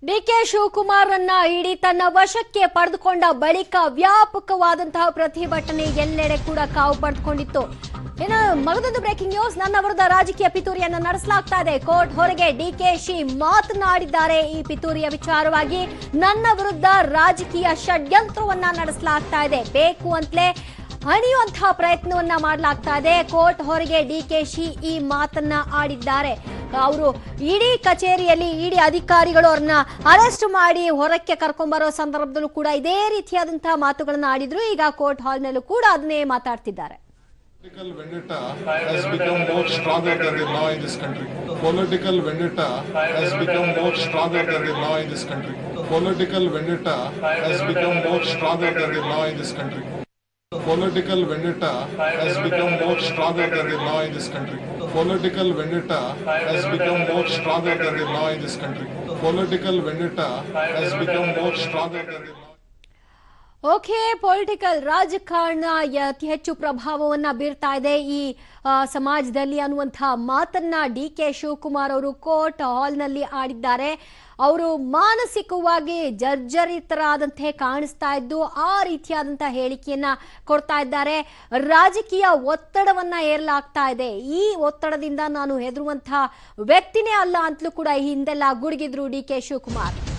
DK ಶಿವಕುಮಾರ್ರನ್ನ ಇಡೀ ತನ್ನ ವಶಕ್ಕೆ ಪಡೆದುಕೊಂಡ ಬಳಿಕ ವ್ಯಾಪಕವಾದಂತಹ ಪ್ರತಿಭಟನೆ ಎಲ್ಲೆಡೆ ಕೂಡ ಕಾವು ಪಡೆದುಕೊಂಡಿತ್ತು ಇನ್ನು ಮಗದೊಂದು ಬ್ರೇಕಿಂಗ್ ನ್ಯೂಸ್ ನನ್ನ ವಿರುದ್ಧ ರಾಜಕೀಯ ಪಿತೂರಿಯನ್ನ ನಡೆಸಲಾಗ್ತಾ ಇದೆ ಕೋರ್ಟ್ ಹೊರಗೆ ಡಿಕೆಶಿ ಮಾತನಾಡಿದ್ದಾರೆ ಈ ಪಿತೂರಿಯ ವಿಚಾರವಾಗಿ ನನ್ನ ವಿರುದ್ಧ ರಾಜಕೀಯ ಷಡ್ಯಂತ್ರವನ್ನ ನಡೆಸಲಾಗ್ತಾ ಇದೆ ಬೇಕು ಅಂತಲೇ ಹಣಿಯುವಂತಹ ಪ್ರಯತ್ನವನ್ನ ಮಾಡಲಾಗ್ತಾ ಇದೆ ಕೋರ್ಟ್ ಹೊರಗೆ ಡಿಕೆಶಿ ಈ ಮಾತನ್ನ ಆಡಿದ್ದಾರೆ ಅವರು ಇಡೀ ಕಚೇರಿಯಲ್ಲಿ ಇಡೀ ಅಧಿಕಾರಿಗಳು ಅವ್ರನ್ನ ಅರೆಸ್ಟ್ ಮಾಡಿ ಹೊರಕ್ಕೆ ಕರ್ಕೊಂಡ್ಬರೋ ಸಂದರ್ಭದಲ್ಲೂ ಕೂಡ ಇದೇ ರೀತಿಯಾದಂತಹ ಮಾತುಗಳನ್ನ ಆಡಿದ್ರು ಈಗ ಕೋರ್ಟ್ ಹಾಲ್ನಲ್ಲೂ ಕೂಡ ಅದನ್ನೇ ಮಾತಾಡ್ತಿದ್ದಾರೆ Political vendetta has become more stronger than the law in this country. Political vendetta has become more stronger than the law in this country. Political vendetta has become more stronger than the law in this country. Political vendetta has become more stronger than the law in this country. Political vendetta has become more stronger than the law in this country. Political vendetta has become more stronger than the law. Okay political ರಾಜಕಾರಣ ಯ- ಅತಿ ಹೆಚ್ಚು ಪ್ರಭಾವವನ್ನ ಬೀರ್ತಾ ಇದೆ ಈ ಆ, ಸಮಾಜದಲ್ಲಿ ಅನ್ನುವಂತಹ ಮಾತನ್ನ ಡಿ ಕೆ ಶಿವಕುಮಾರ್ ಅವರು ಕೋರ್ಟ್ ಹಾಲ್ನಲ್ಲಿ ಆಡಿದ್ದಾರೆ ಅವರು ಮಾನಸಿಕವಾಗಿ ಜರ್ಜರಿತರಾದಂತೆ ಕಾಣಿಸ್ತಾ ಇದ್ದು ಆ ರೀತಿಯಾದಂತಹ ಹೇಳಿಕೆಯನ್ನ ಕೊಡ್ತಾ ಇದ್ದಾರೆ ರಾಜಕೀಯ ಒತ್ತಡವನ್ನ ಏರಲಾಗ್ತಾ ಇದೆ ಈ ಒತ್ತಡದಿಂದ ನಾನು ಹೆದರುವಂತಹ ವ್ಯಕ್ತಿನೇ ಅಲ್ಲ ಅಂತಲೂ ಕೂಡ ಈ ಹಿಂದೆಲ್ಲ ಗುಡುಗಿದ್ರು ಡಿ ಕೆ ಶಿವಕುಮಾರ್